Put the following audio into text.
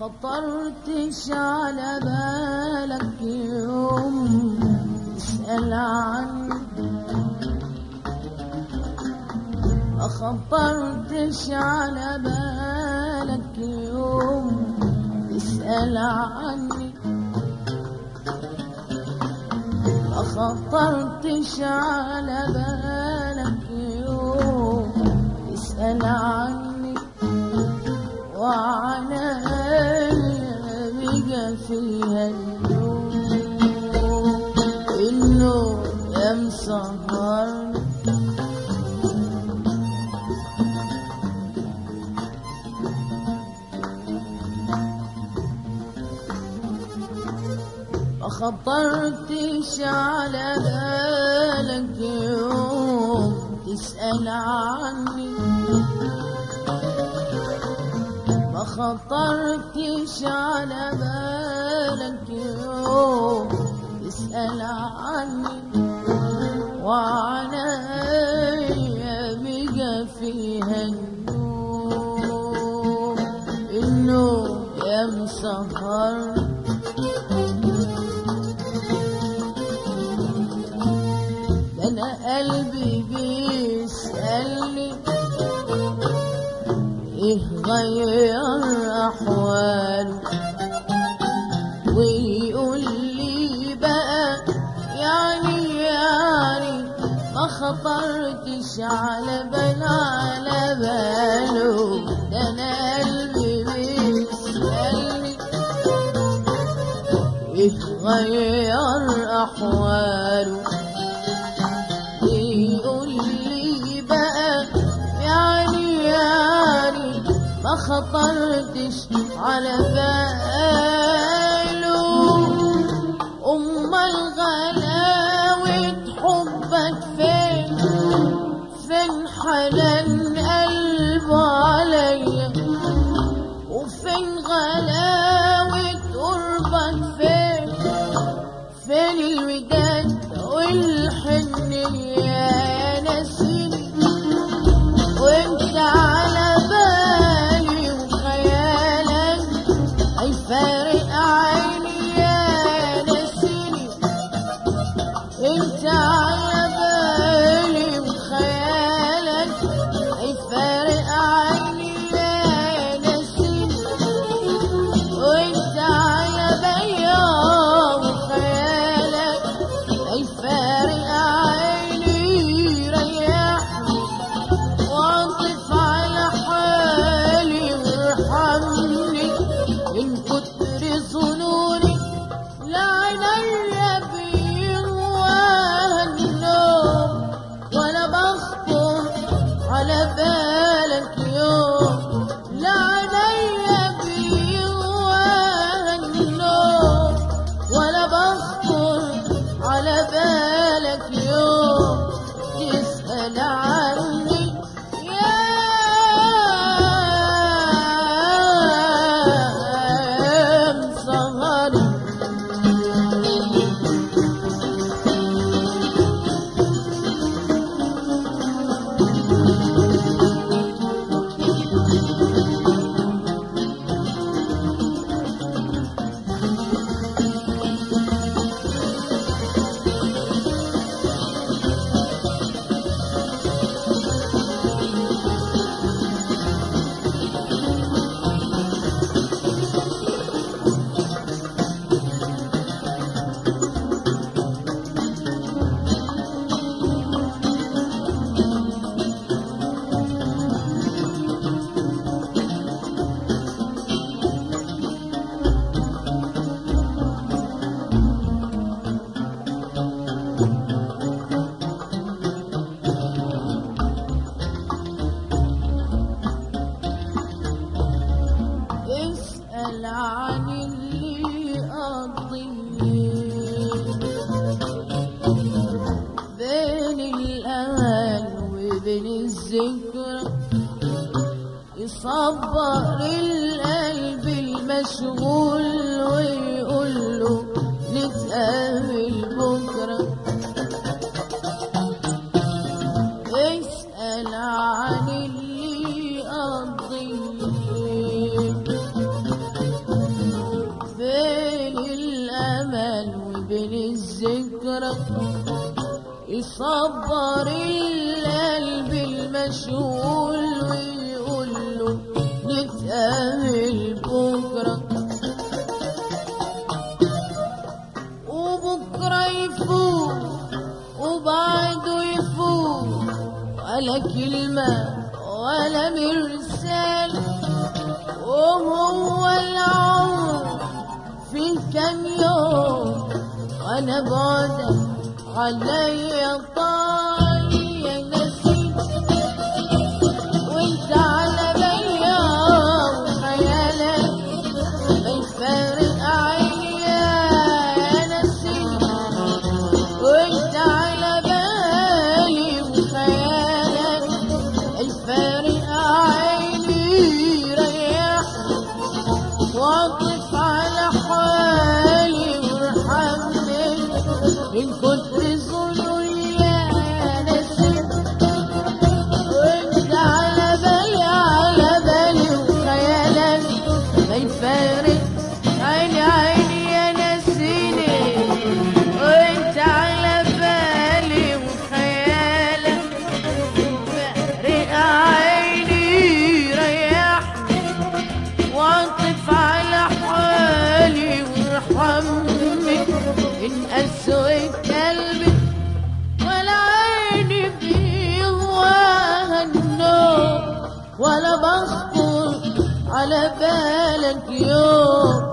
خطرتش على بالك يوم تسأل عني ما خطرتش على بالك يوم تسأل عني ما خطرتش على بالك يوم تسأل عني وعنايا بقى فيها اليوم النوم يا مسهرني ما خطرتش على بالك يوم تسأل عني ما خطرتش على بالك يوم تسأل عني وعنايا بقى فيها النوم النوم يا مسهرني ده انا قلبي بيسألني ايه غير احواله ويقول لي بقى يعني يعني ما خطرتش على بال على باله ده انا قلبي بيسألني ايه غير احواله يقول لي بقى يعني يعني ما خطرتش على باله أمال غلاوة حبك فين فين حنان قلبه عليا وفين غلاوة قربك فين فين الوداد والحنية يا نسيني وانت على بالي وخيالك هيفارق عيني يا نسيني انت على بالي وخيالك هيفارق عيني يا نسيني وانت على بالي وخيالك هيفارق عيني ريحني واعطف على حالي وارحمني من كتر ظنوني لا عيني بيهواها النوم ولا بخطر على بالك يوم لا عيني بيهواها النوم ولا بخطر على بالك يوم تسأل عني يا مصغري اسأل عن اللي قضيه بين الأمل وبين الذكرى يصبر القلب المشغول ويقول له نتقابل بكرة اسأل عن اللي قضيه وبين الذكرى يصبر القلب المشغول ويقول له نتقابل بكره وبكرة يفوق وبعده يفوق ولا كلمة ولا مرسال وهو العمر في كام يوم وانا بعدك عليا طالي يا نسيم وانت على بالي وخيالك ما يفارق عيني يا نسيم وانت على بالي وخيالك الفارق عيني ريح واقف على حالي وارحمني من كتر ظلمي يا نسيم وانت على بالي على بالي وخيالك ما يفارق عيني عيني يا نسيني وانت على بالي وخيالك فارق عيني ريحني واقف على حالي وارحمني ان اسود قلبي ولا عيني بيغواها النوم ولا بخطر على بالك يوم